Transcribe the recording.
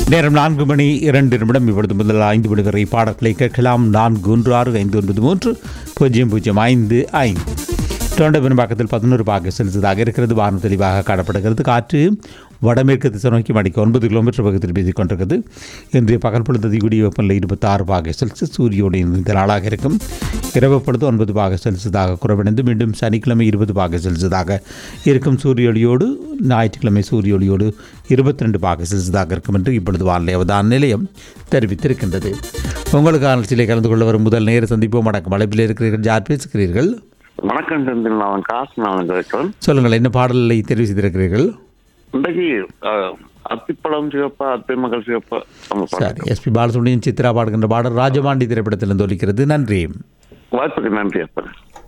நேரம் நான்கு மணி இரண்டு நிமிடம் இப்பொழுது முதல் ஐந்து மணி வரை பாடல்களை கேட்கலாம் நான்கு ஒன்று ஆறு ஐந்து ஒன்பது மூன்று பூஜ்ஜியம் பூஜ்ஜியம் ஐந்து ஐந்து தொண்டபெரும் பக்கத்தில் பதினோரு பாக செலுத்ததாக இருக்கிறது வானம் தெளிவாக காணப்படுகிறது காற்று வடமேற்கு திசை நோக்கி மணிக்கு ஒன்பது கிலோமீட்டர் பக்கத்தில் பேசிக் கொண்டிருக்கிறது இன்றைய பகல் பொழுது அதிகூடிய வெப்பநிலை இருபத்தாறு பாக செல்சியஸ் சூரியோடு இந்த நாளாக இருக்கும் இரவு பொழுது ஒன்பது பாக செல்சியஸாக குறைவடைந்து மீண்டும் சனிக்கிழமை இருபது பாக செல்சியஸாக இருக்கும் சூரிய ஒளியோடு ஞாயிற்றுக்கிழமை சூரிய ஒளியோடு இருபத்தி ரெண்டு பாக செல்சியஸாக இருக்கும் என்று இப்பொழுது வானிலை அவதான நிலையம் தெரிவித்திருக்கின்றது உங்களுக்கு நிகழ்ச்சியிலே கலந்து கொள்ள வரும் முதல் நேர சந்திப்போம் வணக்கம் அழைப்பில் இருக்கிறீர்கள் யார் பேசுகிறீர்கள் வணக்கம் செந்தில் நான் காசு நான் கேட்கிறேன் சொல்லுங்கள் என்ன பாடலை தெரிவு செய்திருக்கிறீர்கள் இன்றைக்கு அஹ், அத்திப்பழம் சிவப்பா அத்தை மகள் சிவப்பா நம்ம சரி பாட்டு. எஸ்பி பாலசுப்ரமணியன் சித்ரா பாடுகின்ற பாடல் ராஜபாண்டி திரைப்படத்திலிருந்து ஒலிக்கிறது நன்றி வாய்ப்புக்கு நன்றி அப்பா